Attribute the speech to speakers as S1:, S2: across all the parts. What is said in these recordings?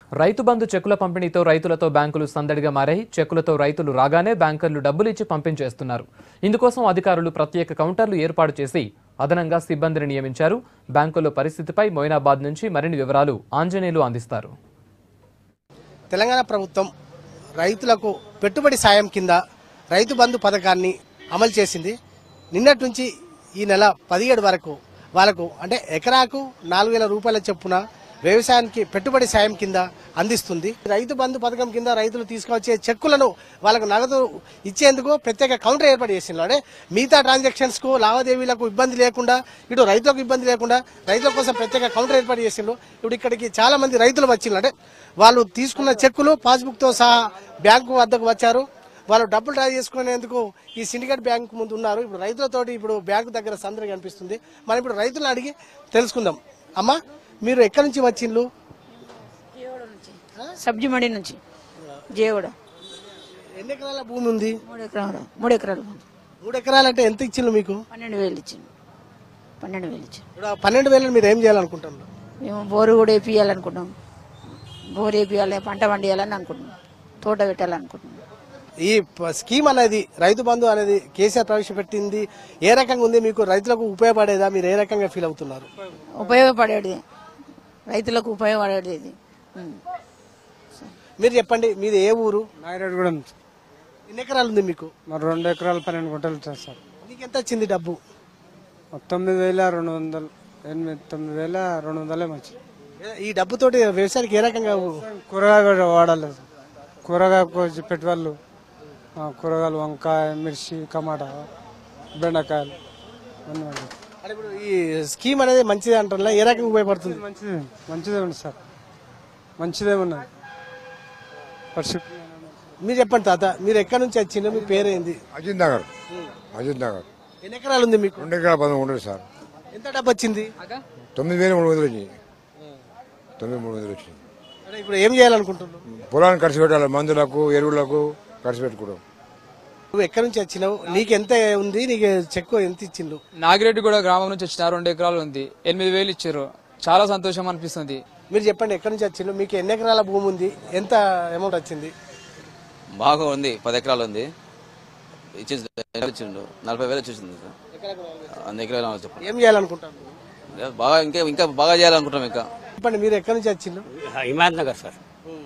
S1: రైతు బంధు చెక్కుల పంపిణీతో రైతులతో బ్యాంకులు సందడిగా మారాయి చెక్కులతో రైతులు రాగానే బ్యాంకర్లు డబ్బులు ఇచ్చి పంపించేస్తున్నారు ఇందుకోసం అధికారులు ప్రత్యేక కౌంటర్లు ఏర్పాటు చేసి అదనంగా సిబ్బందిని నియమించారు బ్యాంకుల పరిస్థితిపై మొయినాబాద్ నుంచి మరిన్ని వివరాలు ఆంజనేయులు అందిస్తారు
S2: తెలంగాణ ప్రభుత్వం రైతులకు పెట్టుబడి సాయం కింద రైతు బంధు పథకాన్ని అమలు చేసింది నిన్నటి నుంచి ఈ నెల పదిహేడు వరకు వాళ్ళకు అంటే ఎకరాకు నాలుగు వేల రూపాయల చొప్పున వ్యవసాయానికి పెట్టుబడి సాయం కింద అందిస్తుంది రైతు బంధు పథకం కింద రైతులు తీసుకొచ్చే చెక్కులను వాళ్ళకు నగదు ఇచ్చేందుకు ప్రత్యేక కౌంటర్ ఏర్పాటు చేసింది అంటే మిగతా ట్రాన్సాక్షన్స్ కు లావాదేవీలకు ఇబ్బంది లేకుండా ఇటు రైతులకు ఇబ్బంది లేకుండా రైతుల కోసం ప్రత్యేక కౌంటర్ ఏర్పాటు చేసిండ్రు ఇప్పుడు ఇక్కడికి చాలా మంది రైతులు వచ్చిండ్రు అంటే వాళ్ళు తీసుకున్న చెక్కులు పాస్బుక్ తో సహా బ్యాంకు వద్దకు వచ్చారు వాళ్ళు డబ్బులు డ్రా చేసుకునేందుకు ఈ సిండికేట్ బ్యాంక్ ముందు ఉన్నారు ఇప్పుడు రైతులతోటి ఇప్పుడు బ్యాంకు దగ్గర సందడి కనిపిస్తుంది మనం ఇప్పుడు రైతులను అడిగి తెలుసుకుందాం అమ్మా మీరు ఎక్కడి నుంచి వచ్చిండ్రు
S3: సబ్జీ మండి నుంచి జేవుడ
S2: ఎన్ని ఎకరాల భూమి ఉంది
S3: మూడు ఎకరాలు మూడు ఎకరాలు ఉంది.
S2: మూడు ఎకరాలంటే ఎంత ఇచ్చిండ్రు మీకు
S3: పన్నెండు వేలు ఇచ్చిండు పన్నెండు వేలు ఇచ్చిండు
S2: ఇప్పుడు ఆ పన్నెండు వేలను మీరు ఏం చేయాలనుకుంటున్నారు
S3: మేము బోరు కూడా వేపియాలనుకుంటున్నాం బోరు వేపియాలి పంట పండియాలని అనుకుంటున్నాం తోట పెట్టాలనుకుంటున్నాం
S2: ఈ ప- స్కీమ్ అనేది రైతు బంధు అనేది కేసీఆర్ ప్రవేశపెట్టింది ఏ రకంగా ఉంది మీకు రైతులకు ఉపయోగపడేదా మీరు ఏ రకంగా ఫీల్ అవుతున్నారు
S3: ఉపయోగపడేది రైతులకు ఉపయోగపడేది ఇది ఉం.
S2: మీరు చెప్పండి మీది ఏ ఊరు
S4: నాయరెడ్డిగూడెం
S2: ఎన్ని ఎకరాలు ఉంది మీకు
S4: మరి రెండు ఎకరాలు పన్నెండు గుంటలు ఇచ్చారు సార్
S2: నీకు ఎంత వచ్చింది డబ్బు
S4: తొమ్మిది వేల రెండు వందలు ఎనిమిది తొమ్మిది వేల రెండు వందలే మంచి
S2: ఈ డబ్బుతోటి వ్యవసాయానికి ఏ రకంగా
S4: కూరగాయ కూడా వాడాలి సార్. కూరగాయ కోసి పెట్టేవాళ్ళు ఆ, కూరగాయలు వంకాయ మిర్చి టమాటా బెండకాయలు అన్నీ వాడాలి.
S2: అంటే ఇప్పుడు ఈ స్కీమ్ అనేది మంచిది అంటారా ఏ రకంగా ఉపయోగపడుతుంది
S4: మంచిదే మంచిదే ఉంది సార్ మంచిదే ఉన్నది పరిస్థితి
S2: మీరు చెప్పండి తాత మీరు ఎక్కడి నుంచి వచ్చిండ్రు మీ పేరేంది
S5: అజిత్ నగర్ అజిత్ నగర్
S2: ఎన్ని ఎకరాలు ఉంది మీకు
S5: రెండు ఎకరాల పదమూడు ఉండదు సార్
S2: ఎంత డబ్బు వచ్చింది
S5: తొమ్మిది వేల మూడు వందలు వచ్చినాయి తొమ్మిది మూడు వందలు వచ్చినాయి
S2: అంటే ఇప్పుడు ఏం చేయాలనుకుంటున్నావు
S5: పొలాన్ని ఖర్చు పెట్టాలి మందులకు ఎరువులకు ఖర్చు పెట్టుకోవడం
S2: నువ్వు ఎక్కడి నుంచి వచ్చినావు నీకు ఎంత ఉంది నీకు చెక్కు ఎంత ఇచ్చిండు
S6: నాగిరెడ్డిగూడ గ్రామం నుంచి వచ్చిన రెండు ఎకరాలు ఉంది ఎనిమిది వేలు ఇచ్చారు చాలా సంతోషం అనిపిస్తుంది
S2: మీరు చెప్పండి ఎక్కడి నుంచి వచ్చిండు మీకు ఎన్ని ఎకరాల భూమి ఉంది ఎంత అమౌంట్ వచ్చింది
S7: బాగా ఉంది పది ఎకరాలు ఉంది ఇచ్చింది ఇచ్చిండు నలభై వేలు వచ్చేసింది సార్ అన్ని ఎకరాలు చెప్పండి
S2: ఏం చేయాలనుకుంటాను
S7: బాగా ఇంకా ఇంకా బాగా చేయాలనుకుంటాం ఇంకా
S2: చెప్పండి మీరు ఎక్కడి నుంచి వచ్చిండు
S8: Himayat Nagar sir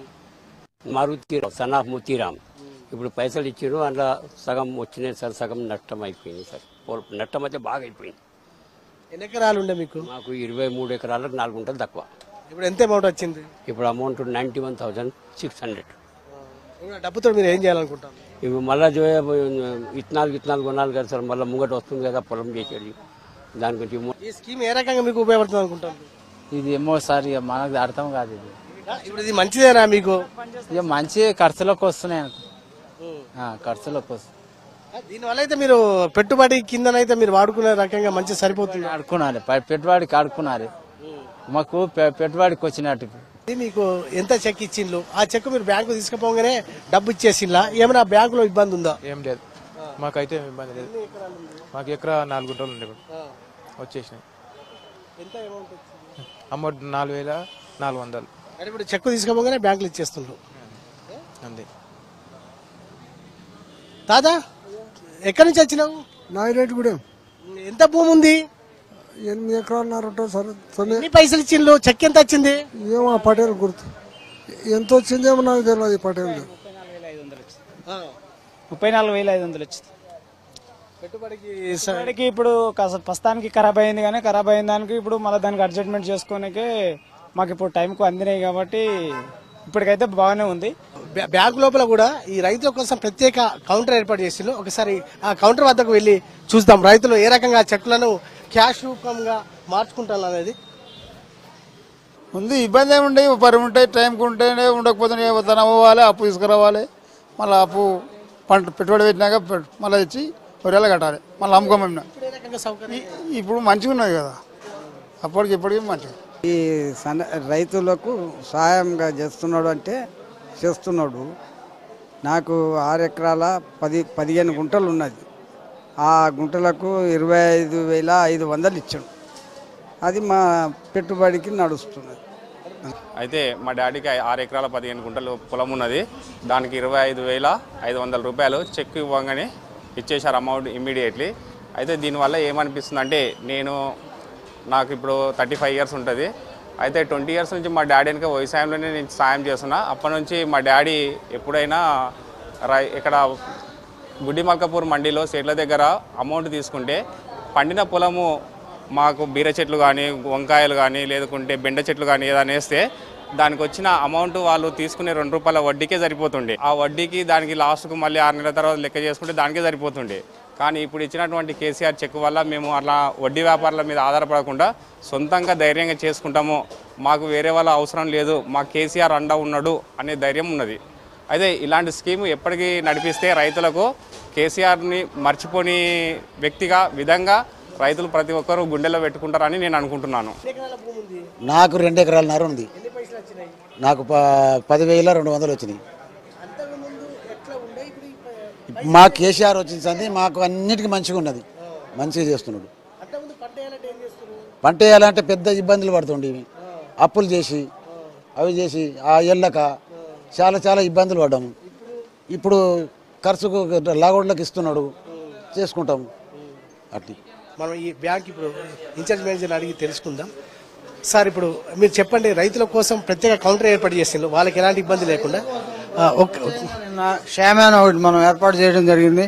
S8: Maruthi Rao son of Mutiram ఇప్పుడు పైసలు ఇచ్చారు అందులో సగం వచ్చినాయి సార్ సగం నష్టం అయిపోయింది సార్ పొల- నష్టం అయితే బాగా అయిపోయింది
S2: ఎన్ని ఎకరాలు ఉండే మీకు
S8: మాకు ఇరవై మూడు ఎకరాలకు నాలుగు గుంటలు తక్కువ
S2: ఇప్పుడు ఎంత అమౌంట్ వచ్చింది
S8: ఇప్పుడు amount ninety one thousand six hundred
S2: ఇప్పుడు ఆ డబ్బుతో మీరు ఏం చేయాలనుకుంటారు
S8: ఇప్పుడు మళ్ళీ విత్తనాలు విత్తనాలు కొనాలి కదా సార్ మళ్ళీ ముంగట వస్తుంది కదా పొలం చేసేది దాని గురించి ము-
S2: ఈ స్కీమ్ ఏ రకంగా మీకు ఉపయోగపడుతుంది అనుకుంటారు
S9: ఇది ఏమో సార్ ఇక మనకు అర్థం కాదు ఇది
S2: ఇప్పుడు ఇది మంచిదేనా మీకు
S9: ఇక మంచి ఖర్చులోకి వస్తున్నాయి అనుకో ఆ, ఖర్చులోకి వస్తున్నాయి
S2: దీనివల్ల అయితే మీరు పెట్టుబడి కిందనైతే మీరు వాడుకునే రకంగా మంచి సరిపోతుంది
S9: ఆడుకున్నారు ప- పెట్టుబడికి ఆడుకున్నారు మాకు పె- పెట్టుబడికి వచ్చినట్టు ఇప్పుడు.
S2: ఇది మీకు ఎంత చెక్ ఇచ్చిండ్రు ఆ చెక్ మీరు బ్యాంకు తీసుకుపోగానే డబ్బు ఇచ్చేసిండ్లా ఏమైనా బ్యాంకులో ఇబ్బంది ఉందా
S10: ఏం లేదు మాకైతే ఏం ఇబ్బంది లేదు మాకు ఎకరా నాలుగు గుంటలు ఉండే ఇప్పుడు వచ్చేసినాయి
S2: ఎంత అమౌంట్ వచ్చింది
S10: అమౌంట్ నాలుగు వేల నాలుగు వందలు
S2: అంటే ఇప్పుడు చెక్ తీసుకుపోగానే బ్యాంకులు ఇచ్చేస్తుండ్రు
S10: అంతే
S2: తాదా ఎక్కడి నుంచి వచ్చినావు
S4: నాయరెడ్డిగూడెం
S2: ఎంత భూమి ఉంది
S4: ఎనిమిది ఎకరాలున్నర ఉంటుంది సార్ తొమ్మిది
S2: ఎన్ని పైసలు ఇచ్చిండ్రు చెక్ ఎంత వచ్చింది
S4: ఏమో ఆ పటేల్ గుర్తు ఎంత వచ్చిందేమో నాకు తెలియదు ఈ పటేల్
S11: ముప్పై నాలుగు వేల ఐదు వందలు వచ్చింది
S2: పెట్టుబడికి
S11: ఇప్పటికి ఇప్పుడు కాస్త ప్రస్తుతానికి ఖరాబ్ అయింది కానీ ఖరాబ్ అయిన దానికి ఇప్పుడు మళ్ళీ దానికి అడ్జస్ట్మెంట్ చేసుకోనికే మాకు ఇప్పుడు టైంకు అందినాయి కాబట్టి ఇప్పటికైతే బాగానే ఉంది
S2: బ్యా- బ్యాంకు లోపల కూడా ఈ రైతుల కోసం ప్రత్యేక కౌంటర్ ఏర్పాటు చేసిండ్రు ఒకసారి ఆ కౌంటర్ వద్దకు వెళ్ళి చూద్దాం రైతులు ఏ రకంగా చెక్కులను క్యాష్ రూపంగా మార్చుకుంటారు అనేది
S12: ముందు ఇబ్బంది ఏమి ఉంటాయి పరి ఉంటాయి టైంకి ఉంటేనే ఉండకపోతే తన పోవాలి అప్పు తీసుకురావాలి మళ్ళీ అప్పు పంట పెట్టుబడి పెట్టినాక పె- మళ్ళీ తెచ్చి ఒరేలా కట్టాలి మళ్ళీ అమ్ముకోమన్నా
S2: ఏ రకంగా సౌకర్యం
S12: ఇప్పుడు మంచిగా ఉన్నది కదా అప్పటికి ఇప్పటికి మంచిగా
S13: ఈ సన్న రైతులకు సహాయంగా చేస్తున్నాడు అంటే చేస్తున్నాడు నాకు ఆరు ఎకరాల పది పదిహేను గుంటలు ఉన్నది ఆ గుంటలకు ఇరవై ఐదు వేల ఐదు వందలు ఇచ్చాడు అది మా పెట్టుబడికి నడుస్తున్నది
S14: అయితే మా డాడీకి ఆరు ఎకరాల పదిహేను గుంటలు పొలం ఉన్నది దానికి ఇరవై ఐదు వేల ఐదు వందల రూపాయలు చెక్ ఇవ్వగానే ఇచ్చేశారు అమౌంట్ ఇమ్మీడియట్లీ అయితే దీనివల్ల ఏమనిపిస్తుంది అంటే నేను నాకు ఇప్పుడు థర్టీ ఫైవ్ ఇయర్స్ ఉంటుంది అయితే ట్వంటీ ఇయర్స్ నుంచి మా డాడీ వెనక వ్యవసాయంలోనే నేను సాయం చేస్తున్నా అప్పటి నుంచి మా డాడీ ఎప్పుడైనా రై ఇక్కడ గుడ్డి మల్కాపూర్ మండీలో సేట్ల దగ్గర అమౌంట్ తీసుకుంటే పండిన పొలము మాకు బీర చెట్లు కానీ వంకాయలు కానీ లేకుంటే బెండ చెట్లు కానీ ఏదైనా వేస్తే దానికి వచ్చిన అమౌంట్ వాళ్ళు తీసుకునే రెండు రూపాయల వడ్డీకే సరిపోతుండే ఆ వడ్డీకి దానికి లాస్ట్కు మళ్ళీ ఆరు నెలల తర్వాత లెక్క చేసుకుంటే దానికే సరిపోతుండే కానీ ఇప్పుడు ఇచ్చినటువంటి కేసీఆర్ చెక్ వల్ల మేము అట్లా వడ్డీ వ్యాపారాల మీద ఆధారపడకుండా సొంతంగా ధైర్యంగా చేసుకుంటాము మాకు వేరే వాళ్ళ అవసరం లేదు మా కేసీఆర్ అండ ఉన్నాడు అనే ధైర్యం ఉన్నది అయితే ఇలాంటి స్కీమ్ ఎప్పటికీ నడిపిస్తే రైతులకు కేసీఆర్ని మర్చిపోని వ్యక్తిగా విధంగా రైతులు ప్రతి ఒక్కరూ గుండెల్లో పెట్టుకుంటారని నేను అనుకుంటున్నాను
S15: నాకు రెండు ఎకరాల నర ఉంది నాకు ప పదివేల రెండు వందలు వచ్చినాయి మా కేసీఆర్ వచ్చిన సంది మాకు అన్నిటికీ మంచిగా ఉన్నది మంచిగా చేస్తున్నాడు పంట వేయాలంటే పెద్ద ఇబ్బందులు పడుతుండేవి అప్పులు చేసి అవి చేసి ఆ ఎల్లక చాలా చాలా ఇబ్బందులు పడ్డాము ఇప్పుడు ఖర్చుకు లాగోడ్లకు ఇస్తున్నాడు చేసుకుంటాము అట్లా
S2: మనం ఈ బ్యాంక్ ఇప్పుడు ఇన్ఛార్జ్ మేనేజర్ని అడిగి తెలుసుకుందాం సార్ ఇప్పుడు మీరు చెప్పండి రైతుల కోసం ప్రత్యేక కౌంటర్ ఏర్పాటు చేసిండ్రు వాళ్ళకి ఎలాంటి ఇబ్బంది లేకుండా ఆ, ఒక్క-
S13: నిన్న షామాన్ ఒకటి మనం ఏర్పాటు చేయడం జరిగింది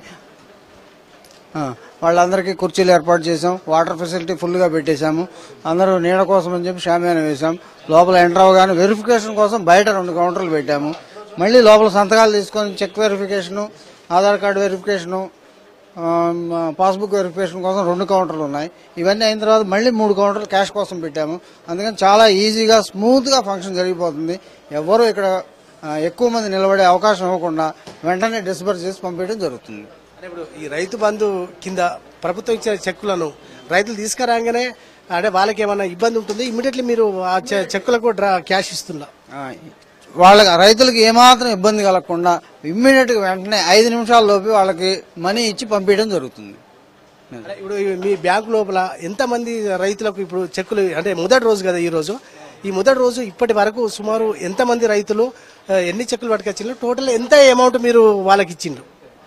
S13: ఆ, వాళ్ళందరికీ కుర్చీలు ఏర్పాటు చేసాం వాటర్ ఫెసిలిటీ ఫుల్గా పెట్టేశాము అందరూ నీడ కోసం అని చెప్పి షామియాన వేసాం లోపల ఎంటర్ అవ్వగానే వెరిఫికేషన్ కోసం బయట రెండు కౌంటర్లు పెట్టాము మళ్ళీ లోపల సంతకాలు తీసుకొని check verification Aadhaar card verification ఆ, పాస్బుక్ వెరిఫికేషన్ కోసం రెండు కౌంటర్లు ఉన్నాయి ఇవన్నీ అయిన తర్వాత మళ్ళీ మూడు కౌంటర్లు క్యాష్ కోసం పెట్టాము అందుకని చాలా ఈజీగా స్మూత్గా ఫంక్షన్ జరిగిపోతుంది ఎవరు ఇక్కడ ఆ, ఎక్కువ మంది నిలబడే అవకాశం ఇవ్వకుండా వెంటనే డిస్బర్స్ చేసి పంపించడం జరుగుతుంది
S2: అంటే ఇప్పుడు ఈ రైతు బంధు కింద ప్రభుత్వం ఇచ్చిన చెక్కులను రైతులు తీసుకురాగానే అంటే వాళ్ళకి ఏమైనా ఇబ్బంది ఉంటుంది ఇమీడియట్లీ మీరు ఆ చె- చెక్కులకు డ్రా క్యాష్ ఇస్తున్నా
S13: ఆ, వాళ్ళకి రైతులకు ఏమాత్రం ఇబ్బంది కలగకుండా ఇమ్మీడియట్ గా వెంటనే ఐదు నిమిషాల లోపు వాళ్ళకి మనీ ఇచ్చి పంపించడం జరుగుతుంది
S2: అంటే ఇప్పుడు ఈ మీ బ్యాంకు లోపల ఎంతమంది రైతులకు ఇప్పుడు చెక్కులు అంటే మొదటి రోజు కదా ఈ రోజు ఈ మొదటి రోజు ఇప్పటి వరకు సుమారు ఎంతమంది రైతులు ఆ, ఎన్ని చెక్కులు పట్టుకొచ్చిండ్రు టోటల్ ఎంత అమౌంట్ మీరు వాళ్ళకి ఇచ్చిండ్రు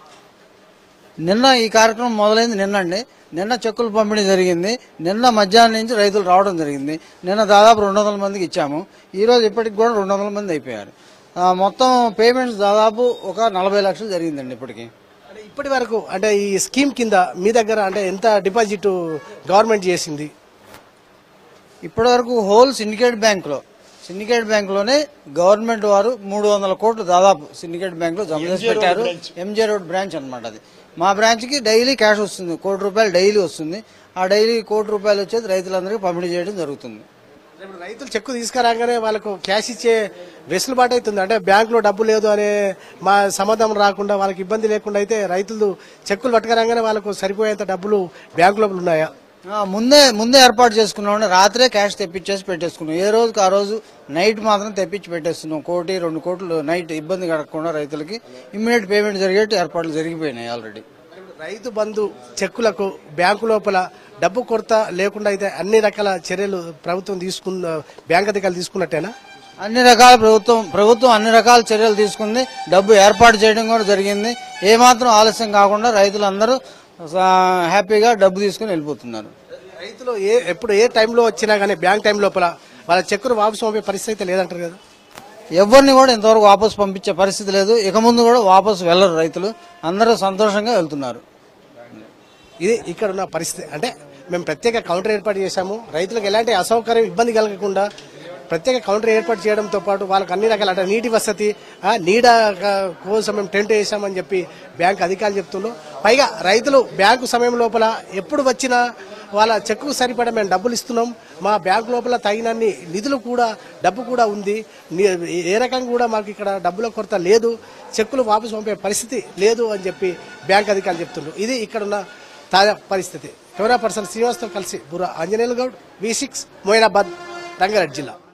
S13: నిన్న ఈ కార్యక్రమం మొదలైంది నిన్నండి నిన్న చెక్కులు పంపిణీ జరిగింది నిన్న మధ్యాహ్నం నుంచి రైతులు రావడం జరిగింది నిన్న దాదాపు రెండు వందల మందికి ఇచ్చాము ఈ రోజు ఇప్పటికి కూడా రెండు వందల మంది అయిపోయారు ఆ, మొత్తం పేమెంట్స్ దాదాపు ఒక నలభై లక్షలు జరిగిందండి ఇప్పటికి
S2: అంటే ఇప్పటి వరకు అంటే ఈ స్కీమ్ కింద మీ దగ్గర అంటే ఎంత డిపాజిట్ గవర్నమెంట్ చేసింది
S13: ఇప్పటి వరకు హోల్ సిండికేట్ బ్యాంకులో సిండికేట్ బ్యాంకులోనే గవర్నమెంట్ వారు మూడు వందల కోట్లు దాదాపు సిండికేట్ బ్యాంకులో జమ చేసి పెట్టారు ఎంజే రోడ్ బ్రాంచ్ అనమాట అది మా బ్రాంచ్కి డైలీ క్యాష్ వస్తుంది కోటి రూపాయలు డైలీ వస్తుంది ఆ డైలీ కోటి రూపాయలు వచ్చేది రైతులందరికీ పంపిణీ చేయడం జరుగుతుంది
S2: ఇప్పుడు రైతులు చెక్కు తీసుకురాగానే వాళ్ళకు క్యాష్ ఇచ్చే వెసులుబాటు అవుతుంది అంటే బ్యాంకులో డబ్బు లేదు అనే మా సమాధానం రాకుండా వాళ్ళకి ఇబ్బంది లేకుండా అయితే రైతులు చెక్కులు పట్టుకురాగానే వాళ్ళకు సరిపోయేంత డబ్బులు బ్యాంకు లోపల ఉన్నాయా
S13: ఆ, ముందే ముందే ఏర్పాటు చేసుకున్నాం రాత్రే క్యాష్ తెప్పించేసి పెట్టేసుకున్నాం ఏ రోజుకి ఆ రోజు నైట్ మాత్రం తెప్పించి పెట్టేస్తున్నాం కోటి రెండు కోట్లు నైట్ ఇబ్బంది కలగకుండా రైతులకి ఇమ్మీడియట్ పేమెంట్ జరిగేట్టు ఏర్పాట్లు జరిగిపోయినాయి ఆల్రెడీ
S2: రైతు బంధు చెక్కులకు బ్యాంకు లోపల డబ్బు కొరత లేకుండా అయితే అన్ని రకాల చర్యలు ప్రభుత్వం తీసుకున్న బ్యాంక్ అధికారులు తీసుకున్నట్టేనా
S13: అన్ని రకాల ప్రభుత్వం ప్రభుత్వం అన్ని రకాల చర్యలు తీసుకుంది డబ్బు ఏర్పాటు చేయడం కూడా జరిగింది ఏమాత్రం ఆలస్యం కాకుండా రైతులందరూ ఆ, హ్యాపీగా డబ్బు తీసుకుని వెళ్ళిపోతున్నారు
S2: రైతులు ఏ ఎప్పుడు ఏ టైంలో వచ్చినా కానీ బ్యాంక్ టైం లోపల వాళ్ళ చెక్కులు వాపసు పంపే పరిస్థితి అయితే లేదంటారు కదా
S13: ఎవరిని కూడా ఇంతవరకు వాపసు పంపించే పరిస్థితి లేదు ఇక ముందు కూడా వాపసు వెళ్ళరు రైతులు అందరూ సంతోషంగా వెళ్తున్నారు
S2: ఇది ఇక్కడ ఉన్న పరిస్థితి అంటే మేము ప్రత్యేక కౌంటర్ ఏర్పాటు చేశాము రైతులకు ఎలాంటి అసౌకర్యం ఇబ్బంది కలగకుండా ప్రత్యేక కౌంటర్ ఏర్పాటు చేయడంతో పాటు వాళ్ళకి అన్ని రకాల అంటే నీటి వసతి ఆ, నీడ ఆ, కోసం మేము టెంట్ వేసామని చెప్పి బ్యాంక్ అధికారులు చెప్తున్నారు పైగా రైతులు బ్యాంకు సమయం లోపల ఎప్పుడు వచ్చినా వాళ్ళ చెక్కుకు సరిపడా మేము డబ్బులు ఇస్తున్నాం మా బ్యాంక్ లోపల తగినన్ని నిధులు కూడా డబ్బు కూడా ఉంది ని- ఏ రకంగా కూడా మాకు ఇక్కడ డబ్బుల కొరత లేదు చెక్కులు వాపసు పంపే పరిస్థితి లేదు అని చెప్పి బ్యాంక్ అధికారులు చెప్తున్నారు ఇది ఇక్కడున్న తాజా పరిస్థితి కెమెరా పర్సన్ శ్రీనివాస్తో కలిసి బుర్ర ఆంజనేయులు గౌడ్ వి సిక్స్ మొయినాబాద్ రంగారెడ్డి జిల్లా